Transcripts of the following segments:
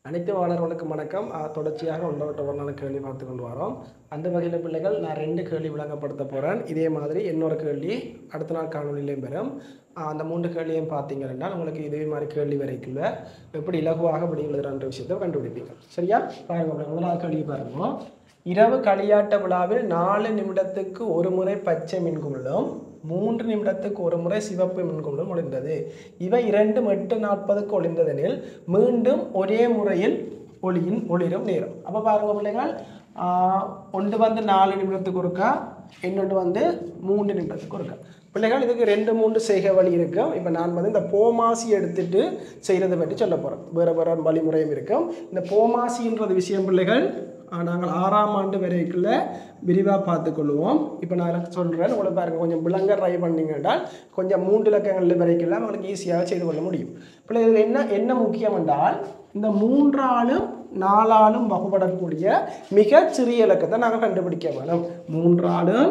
அனைத்து மாணவர்களுக்கும் வணக்கம் அஹ், தொடர்ச்சியாக ஒன்றோட்ட ஒரு நாள் கேள்வி பார்த்து கொண்டு வரோம் அந்த வகையில் பிள்ளைகள் நான் ரெண்டு கேள்வி விளங்கப்படுத்த போகிறேன் இதே மாதிரி இன்னொரு கேள்வி அடுத்த நாள் காணொலியிலையும் பெறும் அஹ், அந்த மூன்று கேள்வியும் பார்த்தீங்கன்னா உங்களுக்கு இதே மாதிரி கேள்வி வரைக்குள்ள எப்படி இலகுவாக இப்படி எழுதுறான்ற விஷயத்தை கண்டுபிடிப்பீங்க சரியா பாருங்க பிள்ளைங்க, முதலாவது கேள்வி பாருங்க இரவு களியாட்ட விழாவில் நாலு நிமிடத்துக்கு ஒரு முறை பச்சை மின்குமிழும் மூன்று நிமிடத்துக்கு ஒரு முறை சிவப்பு மின்குமிழும் ஒளிர்ந்தது இவை இரண்டும் எட்டு நாற்பதுக்கு ஒளிர்ந்ததெனில் மீண்டும் ஒரே முறையில் ஒளியின் ஒளிரும் நேரம் அப்போ பாருங்க பிள்ளைகள் ஆஹ், ஒன்று வந்து நாலு நிமிடத்துக்கு ஒருக்கா இன்னொன்று வந்து மூன்று நிமிடத்துக்கு ஒருக்கா பிள்ளைகள் இதுக்கு ரெண்டு மூன்று செய்கை வழி இருக்கும் இப்போ நான் வந்து இந்த போமாசி எடுத்துட்டு செய்கிறதை பற்றி சொல்ல போகிறேன் வேறு வேறு வழிமுறையும் இருக்கும் இந்த போமாசின்றது விஷயம் பிள்ளைகள் ஆஹ், நாங்கள் ஆறாம் ஆண்டு வரைக்குள்ள விரிவாக பார்த்துக்கொள்வோம் இப்போ நான் சொல்கிறேன் உங்களுக்கு பாருங்க கொஞ்சம் விளங்க ட்ரை பண்ணீங்கன்னா கொஞ்சம் மூன்று இலக்கங்கள் வரைக்குள்ள உங்களுக்கு ஈஸியாக செய்து கொள்ள முடியும் பிள்ளை இதில் என்ன என்ன முக்கியம் என்றால் இந்த மூன்றாலும் நாலாலும் வகுப்படக்கூடிய மிகச் சிறிய இலக்கத்தை நாங்கள் கண்டுபிடிக்க வேணும் மூன்றாலும்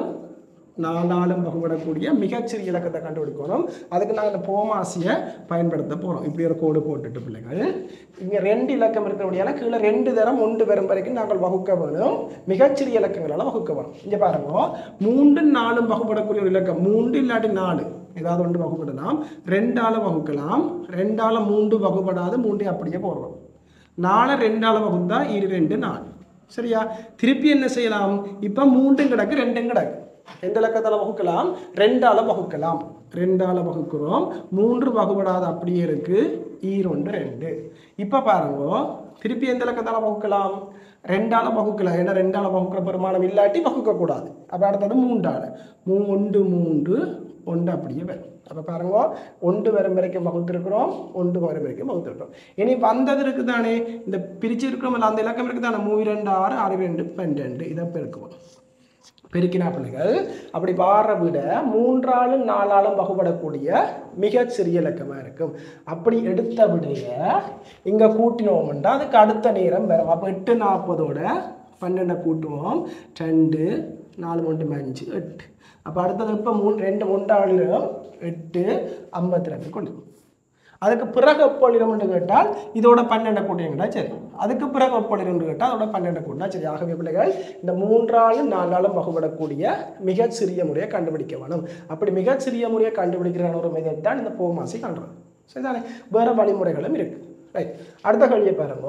நாலாலும் வகுப்படக்கூடிய மிகச்சிறிய இலக்கத்தை கண்டுபிடிக்கணும் அதுக்கு நாங்கள் இந்த போமாசியை பயன்படுத்த போகிறோம் இப்படி ஒரு கோடு போட்டுட்டு பிள்ளைகள் இங்கே ரெண்டு இலக்கம் இருக்கிறபடியால கீழே ரெண்டு தரம் ஒன்று வரும் வரைக்கும் நாங்கள் வகுக்க வேணும் மிகச்சிறிய இலக்கங்களால் வகுக்க வேணும் இங்கே பாருங்க மூன்று நாலும் வகுப்படக்கூடிய ஒரு இலக்கம் மூன்று இல்லாட்டி நாலு ஏதாவது ஒன்று வகுப்படலாம் ரெண்டால வகுக்கலாம் ரெண்டால மூன்று வகுப்படாது மூன்று அப்படியே போடுறோம் நாலு ரெண்டால வகுத்தா இரு ரெண்டு நாலு சரியா திருப்பி என்ன செய்யலாம் இப்போ மூன்றும் கிடக்கு ரெண்டும் கிடக்கு எந்த இலக்கத்தால் வகுக்கலாம் ரெண்டால வகுக்கலாம் ரெண்டால வகுக்கிறோம் மூன்று வகுப்படாத அப்படியே இருக்கு ஈரொண்டு ரெண்டு இப்போ பாருங்க திருப்பி எந்த இலக்கத்தால் வகுக்கலாம் ரெண்டால வகுக்கலாம் ஏன்னா ரெண்டால வகுக்கிற பெருமானம் இல்லாட்டி வகுக்கக்கூடாது அப்போ அடுத்தது மூன்றால மூன்று மூன்று ஒன்று அப்படியே வரும் அப்போ பாருங்க ஒன்று வரும் வரைக்கும் வகுத்திருக்கிறோம் ஒன்று வரும் வரைக்கும் வகுத்திருக்கிறோம் இனி வந்தது இருக்குது தானே இந்த பிரிச்சு இருக்கிறோம் இல்லை அந்த இலக்கம் இருக்குது தானே மூணு ரெண்டு ஆறு ஆறு ரெண்டு பன்னெண்டு இதை பெருக்குவோம் பெருக்கினா பிள்ளைகள் அப்படி வார விட மூன்றாலும் நாலாலும் வகுப்படக்கூடிய மிகச் சிறிய இலக்கமாக இருக்கும் அப்படி எடுத்த விடைய இங்கே கூட்டினோம்னா அதுக்கு அடுத்த நேரம் வரும் அப்போ எட்டு நாற்பதோட பன்னெண்டை கூட்டுவோம் ரெண்டு நாலு மூன்று அஞ்சு எட்டு அப்போ அடுத்தது இப்போ மூணு ரெண்டு மூன்றாலும் எட்டு ஐம்பத்தி ரெண்டு கொண்டு அதுக்கு பிறகு எப்பொழிரம்னு கேட்டால் இதோட பன்னெண்டை கூட்டினா சரி அதுக்கு பிறகு எப்பொழிரம்னு கேட்டால் அதோட பன்னெண்டை கூட்டினா சரி ஆகவே பிள்ளைகள் இந்த மூன்றாலும் நாலாலும் வகுப்படக்கூடிய மிகச் சிறிய முறையை கண்டுபிடிக்க வேணும் அப்படி மிகச் சிறிய முறையை கண்டுபிடிக்கிற ஒரு மெதட் தான் இந்த போமாசி காண்றது சரிதானே வேறு வழிமுறைகளும் இருக்கு ரைட் அடுத்த கேள்வியை பாருங்க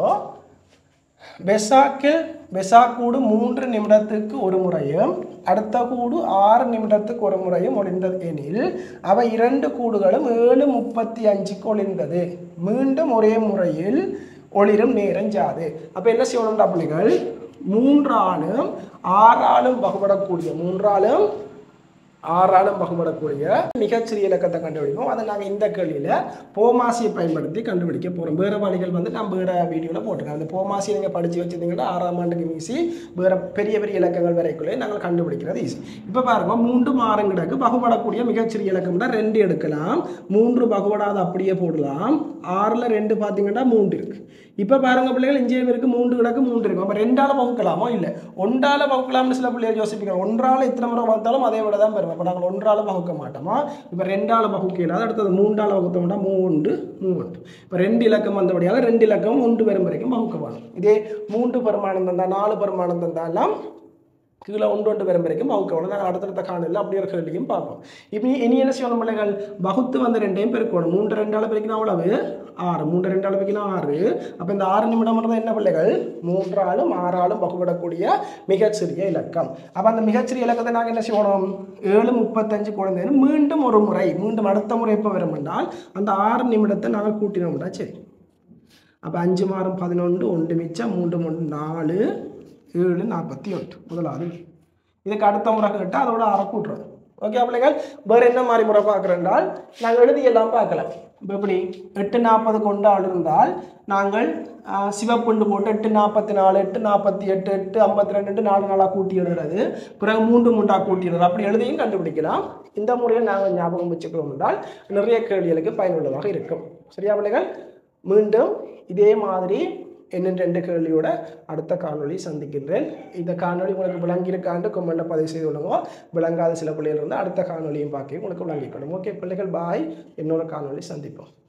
பெசாக்கில் பெசாக்கூடு மூன்று நிமிடத்துக்கு ஒரு முறையும் அடுத்த கூடு ஆறு நிமிடத்துக்கு ஒரு முறையும் ஒளிந்தது எனில் அவை இரண்டு கூடுகளும் ஏழு முப்பத்தி அஞ்சுக்கு ஒளிர்ந்தது மீண்டும் ஒரே முறையில் ஒளிரும் நேரம் ஜாது அப்போ என்ன செய்யணும்டா பிள்ளைகள் மூன்றாலும் ஆறாலும் வகுப்படக்கூடிய மூன்றாலும் ஆறாலும் வகுப்படக்கூடிய மிகச்சிறிய இலக்கத்தை கண்டுபிடிப்போம் அதை நாங்கள் இந்த கேள்வியில் போமாசியை பயன்படுத்தி கண்டுபிடிக்க போகிறோம் வேறு வழிகள் வந்து நான் வேறு வீடியோவில் போட்டிருக்கேன் அந்த போமாசியை நீங்கள் படித்து வச்சுருந்தீங்கன்னா ஆறாம் ஆண்டுக்கு ஈஸி வேறு பெரிய பெரிய இலக்கங்கள் வரைக்குள்ளே நாங்கள் கண்டுபிடிக்கிறது ஈஸி இப்போ பாருங்க மூன்று மாறும் கிடக்கு வகுப்படக்கூடிய மிகச்சிறிய இலக்கம்னா ரெண்டு எடுக்கலாம் மூன்று வகுப்படாத அப்படியே போடலாம் ஆறில் ரெண்டு பார்த்தீங்கன்னா மூன்று இருக்குது இப்போ பாருங்க பிள்ளைகள் இஞ்சியம் இருக்கு மூன்று கிடக்கு மூன்று இருக்கும் அப்போ ரெண்டால வகுக்கலாமோ இல்லை ஒன்றால வகுக்கலாம்னு சில பிள்ளைகள் யோசிப்பீங்க ஒன்றால இத்தனை முறை வகுத்தாலும் அதே விட தான் பெறும் அப்போ நாங்கள் ஒன்றால வகுக்க மாட்டோமா இப்போ ரெண்டால வகுக்க இல்லாத அடுத்தது மூன்றால வகுத்தோம்னா மூன்று மூன்று இப்போ ரெண்டு இலக்கம் வந்தபடியால் ரெண்டு இலக்கம் ஒன்று வரும் வரைக்கும் வகுக்க வேணும் இதே மூன்று பெருமானம் தந்தா நாலு பெருமானம் தந்தாலாம் கீழே ஒன்று ஒன்று வரும் வரைக்கும் வகுக்கணும் நாங்கள் அடுத்தடுத்த காணொலியில் அப்படி ஒரு கேள்வியும் பார்ப்போம் இப்போ இனி என்ன செய்யணும் பிள்ளைகள் வகுத்து வந்து ரெண்டையும் பெருக்கணும் மூன்று ரெண்டால் பெருக்கினா அவ்வளவு ஆறு மூன்று ரெண்டால் பெருக்கினா ஆறு அப்போ இந்த ஆறு நிமிடம் தான் என்ன பிள்ளைகள் மூன்றாலும் ஆறாலும் வகுப்படக்கூடிய மிகச்சிறிய இலக்கம் அப்போ அந்த மிகச்சிறிய இலக்கத்தை நாங்கள் என்ன செய்யணும் ஏழு முப்பத்தஞ்சு குழந்தைன்னு மீண்டும் ஒரு முறை மீண்டும் அடுத்த முறை எப்போ வரும் என்றால் அந்த ஆறு நிமிடத்தை நாங்கள் கூட்டினோம்னா சரி அப்போ அஞ்சு மாறும் பதினொன்று ஒன்று மிச்சம் மூன்று மூன்று நாலு ஏழு நாற்பத்தி ஒன்று முதலாவது இதுக்கு அடுத்த முறை கேட்டால் அதோட அரை கூட்டுறது ஓகே பிள்ளைகள் வேறு என்ன மாதிரி முறை பார்க்குறேன்றால் நாங்கள் எழுதி எல்லாம் பார்க்கலாம் இப்போ எப்படி எட்டு நாற்பது கொண்டு ஆள் இருந்தால் நாங்கள் ஆஹ், சிவப்புண்டு போட்டு எட்டு நாற்பத்தி நாலு எட்டு நாற்பத்தி எட்டு எட்டு ஐம்பத்தி ரெண்டு நாலு நாளாக கூட்டி எழுதுறது பிறகு மூன்று மூன்றாக கூட்டி எழுதுறது அப்படி எழுதியும் கண்டுபிடிக்கலாம் இந்த முறையை நாங்கள் ஞாபகம் வச்சுக்கிறோம் என்றால் நிறைய கேள்விகளுக்கு பயனுள்ளதாக இருக்கும் சரியா பிள்ளைகள் மீண்டும் இதே மாதிரி இன்னும் ரெண்டு கேள்வியோட அடுத்த காணொளி சந்திக்கின்றேன் இந்த காணொளி உங்களுக்கு விளங்கியிருக்காண்டு கொமெண்ட்டை பதிவு செய்து கொள்ளுங்க விளங்காத சில பிள்ளைகள் இருந்தால் அடுத்த காணொளியும் பார்க்க உங்களுக்கு விளங்கிக்கணும் ஓகே பிள்ளைகள் பாய் இன்னொரு காணொளி சந்திப்போம்